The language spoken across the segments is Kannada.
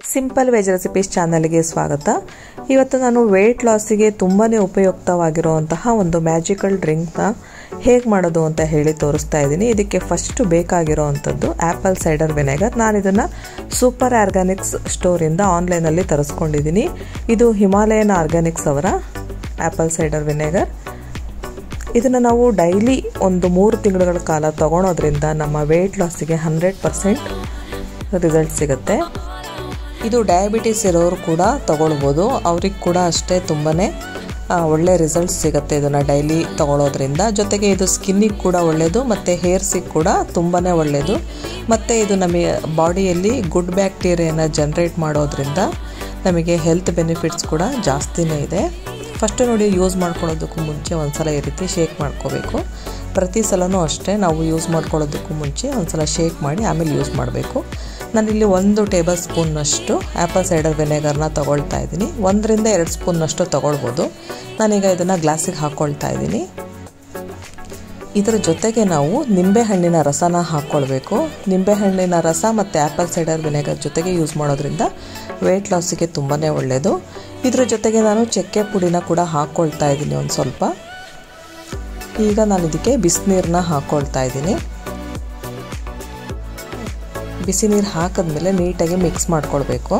ಸಿಂಪಲ್ ವೆಜ್ ರೆಸಿಪೀಸ್ ಚಾನಲ್ಗೆ ಸ್ವಾಗತ ಇವತ್ತು ನಾನು ವೆಯ್ಟ್ ಲಾಸಿಗೆ ತುಂಬಾ ಉಪಯುಕ್ತವಾಗಿರುವಂತಹ ಒಂದು ಮ್ಯಾಜಿಕಲ್ ಡ್ರಿಂಕ್ನ ಹೇಗೆ ಮಾಡೋದು ಅಂತ ಹೇಳಿ ತೋರಿಸ್ತಾ ಇದ್ದೀನಿ ಇದಕ್ಕೆ ಫಸ್ಟ್ ಬೇಕಾಗಿರೋ ಅಂಥದ್ದು ಆ್ಯಪಲ್ ಸೈಡರ್ ವಿನೆಗರ್ ನಾನು ಇದನ್ನು ಸೂಪರ್ ಆರ್ಗ್ಯಾನಿಕ್ಸ್ ಸ್ಟೋರಿಂದ ಆನ್ಲೈನಲ್ಲಿ ತರಿಸ್ಕೊಂಡಿದ್ದೀನಿ ಇದು ಹಿಮಾಲಯನ್ ಆರ್ಗ್ಯಾನಿಕ್ಸ್ ಅವರ ಆ್ಯಪಲ್ ಸೈಡರ್ ವಿನೆಗರ್ ಇದನ್ನು ನಾವು ಡೈಲಿ ಒಂದು ಮೂರು ತಿಂಗಳುಗಳ ಕಾಲ ತಗೊಳೋದ್ರಿಂದ ನಮ್ಮ ವೆಯ್ಟ್ ಲಾಸಿಗೆ ಹಂಡ್ರೆಡ್ ಪರ್ಸೆಂಟ್ ರಿಸಲ್ಟ್ ಸಿಗುತ್ತೆ ಇದು ಡಯಾಬಿಟಿಸ್ ಇರೋರು ಕೂಡ ತಗೊಳ್ಬೋದು ಅವ್ರಿಗೆ ಕೂಡ ಅಷ್ಟೇ ತುಂಬಾ ಒಳ್ಳೆ ರಿಸಲ್ಟ್ಸ್ ಸಿಗುತ್ತೆ ಇದನ್ನು ಡೈಲಿ ತಗೊಳ್ಳೋದ್ರಿಂದ ಜೊತೆಗೆ ಇದು ಸ್ಕಿನ್ನಿಗೆ ಕೂಡ ಒಳ್ಳೆಯದು ಮತ್ತು ಹೇರ್ಸಿಗೆ ಕೂಡ ತುಂಬಾ ಒಳ್ಳೆಯದು ಮತ್ತು ಇದು ನಮಗೆ ಬಾಡಿಯಲ್ಲಿ ಗುಡ್ ಬ್ಯಾಕ್ಟೀರಿಯಾನ ಜನ್ರೇಟ್ ಮಾಡೋದ್ರಿಂದ ನಮಗೆ ಹೆಲ್ತ್ ಬೆನಿಫಿಟ್ಸ್ ಕೂಡ ಜಾಸ್ತಿನೇ ಇದೆ ಫಸ್ಟು ನೋಡಿ ಯೂಸ್ ಮಾಡ್ಕೊಳ್ಳೋದಕ್ಕೂ ಮುಂಚೆ ಒಂದು ಸಲ ಈ ರೀತಿ ಶೇಕ್ ಮಾಡ್ಕೋಬೇಕು ಪ್ರತಿ ಸಲನೂ ಅಷ್ಟೇ ನಾವು ಯೂಸ್ ಮಾಡ್ಕೊಳ್ಳೋದಕ್ಕೂ ಮುಂಚೆ ಒಂದು ಸಲ ಶೇಕ್ ಮಾಡಿ ಆಮೇಲೆ ಯೂಸ್ ಮಾಡಬೇಕು ನಾನಿಲ್ಲಿ ಒಂದು ಟೇಬಲ್ ಸ್ಪೂನ್ನಷ್ಟು ಆ್ಯಪಲ್ ಸೈಡರ್ ವಿನೆಗರ್ನ ತೊಗೊಳ್ತಾ ಇದ್ದೀನಿ ಒಂದರಿಂದ ಎರಡು ಸ್ಪೂನ್ನಷ್ಟು ತೊಗೊಳ್ಬೋದು ನಾನೀಗ ಇದನ್ನು ಗ್ಲಾಸಿಗೆ ಹಾಕ್ಕೊಳ್ತಾ ಇದ್ದೀನಿ ಇದರ ಜೊತೆಗೆ ನಾವು ನಿಂಬೆಹಣ್ಣಿನ ರಸನ ಹಾಕ್ಕೊಳ್ಬೇಕು ನಿಂಬೆಹಣ್ಣಿನ ರಸ ಮತ್ತು ಆ್ಯಪಲ್ ಸೈಡರ್ ವಿನೆಗರ್ ಜೊತೆಗೆ ಯೂಸ್ ಮಾಡೋದ್ರಿಂದ ವೆಯ್ಟ್ ಲಾಸಿಗೆ ತುಂಬಾ ಒಳ್ಳೆಯದು ಇದ್ರ ಜೊತೆಗೆ ನಾನು ಚಕ್ಕೆ ಪುಡಿನ ಕೂಡ ಹಾಕ್ಕೊಳ್ತಾ ಇದ್ದೀನಿ ಒಂದು ಸ್ವಲ್ಪ ಈಗ ನಾನು ಇದಕ್ಕೆ ಬಿಸಿನೀರನ್ನ ಹಾಕ್ಕೊಳ್ತಾ ಇದ್ದೀನಿ ಬಿಸಿ ನೀರು ಹಾಕಿದ್ಮೇಲೆ ನೀಟಾಗಿ ಮಿಕ್ಸ್ ಮಾಡ್ಕೊಳ್ಬೇಕು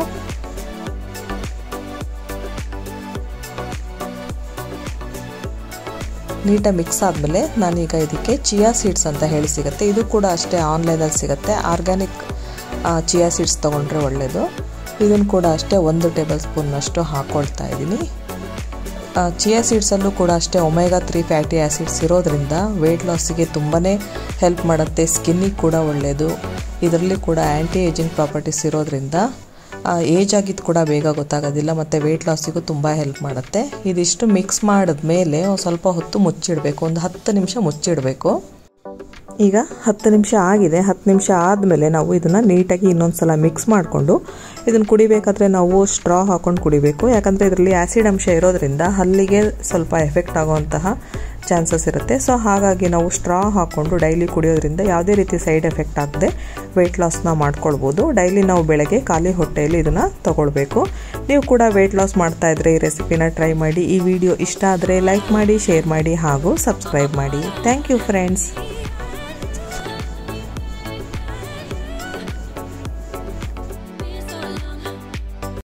ನೀಟಾಗಿ ಮಿಕ್ಸ್ ಆದಮೇಲೆ ನಾನೀಗ ಇದಕ್ಕೆ ಚಿಯಾ ಸೀಡ್ಸ್ ಅಂತ ಹೇಳಿ ಸಿಗುತ್ತೆ ಇದು ಕೂಡ ಅಷ್ಟೇ ಆನ್ಲೈನಲ್ಲಿ ಸಿಗುತ್ತೆ ಆರ್ಗ್ಯಾನಿಕ್ ಚಿಯಾ ಸೀಡ್ಸ್ ತೊಗೊಂಡ್ರೆ ಒಳ್ಳೆಯದು ಇದನ್ನು ಕೂಡ ಅಷ್ಟೇ ಒಂದು ಟೇಬಲ್ ಸ್ಪೂನ್ನಷ್ಟು ಹಾಕ್ಕೊಳ್ತಾ ಇದ್ದೀನಿ ಚಿಯಾ ಸೀಡ್ಸಲ್ಲೂ ಕೂಡ ಅಷ್ಟೇ ಒಮೆಗಾ ತ್ರೀ ಫ್ಯಾಟಿ ಆ್ಯಸಿಡ್ಸ್ ಇರೋದ್ರಿಂದ ವೆಯ್ಟ್ ಲಾಸಿಗೆ ತುಂಬಾ ಹೆಲ್ಪ್ ಮಾಡುತ್ತೆ ಸ್ಕಿನ್ನಿಗೆ ಕೂಡ ಒಳ್ಳೆಯದು ಇದರಲ್ಲಿ ಕೂಡ ಆ್ಯಂಟಿ ಏಜಿಂಗ್ ಪ್ರಾಪರ್ಟೀಸ್ ಇರೋದ್ರಿಂದ ಏಜ್ ಆಗಿದ್ದು ಕೂಡ ಬೇಗ ಗೊತ್ತಾಗೋದಿಲ್ಲ ಮತ್ತು ವೆಯ್ಟ್ ಲಾಸಿಗೂ ತುಂಬ ಹೆಲ್ಪ್ ಮಾಡುತ್ತೆ ಇದಿಷ್ಟು ಮಿಕ್ಸ್ ಮಾಡಿದ್ಮೇಲೆ ಸ್ವಲ್ಪ ಹೊತ್ತು ಮುಚ್ಚಿಡಬೇಕು ಒಂದು ಹತ್ತು ನಿಮಿಷ ಮುಚ್ಚಿಡಬೇಕು ಈಗ ಹತ್ತು ನಿಮಿಷ ಆಗಿದೆ ಹತ್ತು ನಿಮಿಷ ಆದಮೇಲೆ ನಾವು ಇದನ್ನು ನೀಟಾಗಿ ಇನ್ನೊಂದು ಸಲ ಮಿಕ್ಸ್ ಮಾಡಿಕೊಂಡು ಇದನ್ನು ಕುಡಿಬೇಕಾದ್ರೆ ನಾವು ಸ್ಟ್ರಾ ಹಾಕ್ಕೊಂಡು ಕುಡಿಬೇಕು ಯಾಕಂದರೆ ಇದರಲ್ಲಿ ಆ್ಯಸಿಡ್ ಅಂಶ ಇರೋದ್ರಿಂದ ಹಲ್ಲಿಗೆ ಸ್ವಲ್ಪ ಎಫೆಕ್ಟ್ ಆಗುವಂತಹ ಚಾನ್ಸಸ್ ಇರುತ್ತೆ ಸೊ ಹಾಗಾಗಿ ನಾವು ಸ್ಟ್ರಾ ಹಾಕ್ಕೊಂಡು ಡೈಲಿ ಕುಡಿಯೋದ್ರಿಂದ ಯಾವುದೇ ರೀತಿ ಸೈಡ್ ಎಫೆಕ್ಟ್ ಆಗದೆ ವೆಯ್ಟ್ ಲಾಸ್ನ ಮಾಡ್ಕೊಳ್ಬೋದು ಡೈಲಿ ನಾವು ಬೆಳಗ್ಗೆ ಖಾಲಿ ಹೊಟ್ಟೆಯಲ್ಲಿ ಇದನ್ನು ತಗೊಳ್ಬೇಕು ನೀವು ಕೂಡ ವೆಯ್ಟ್ ಲಾಸ್ ಮಾಡ್ತಾ ಇದ್ರೆ ಈ ರೆಸಿಪಿನ ಟ್ರೈ ಮಾಡಿ ಈ ವಿಡಿಯೋ ಇಷ್ಟ ಆದರೆ ಲೈಕ್ ಮಾಡಿ ಶೇರ್ ಮಾಡಿ ಹಾಗೂ ಸಬ್ಸ್ಕ್ರೈಬ್ ಮಾಡಿ ಥ್ಯಾಂಕ್ ಯು ಫ್ರೆಂಡ್ಸ್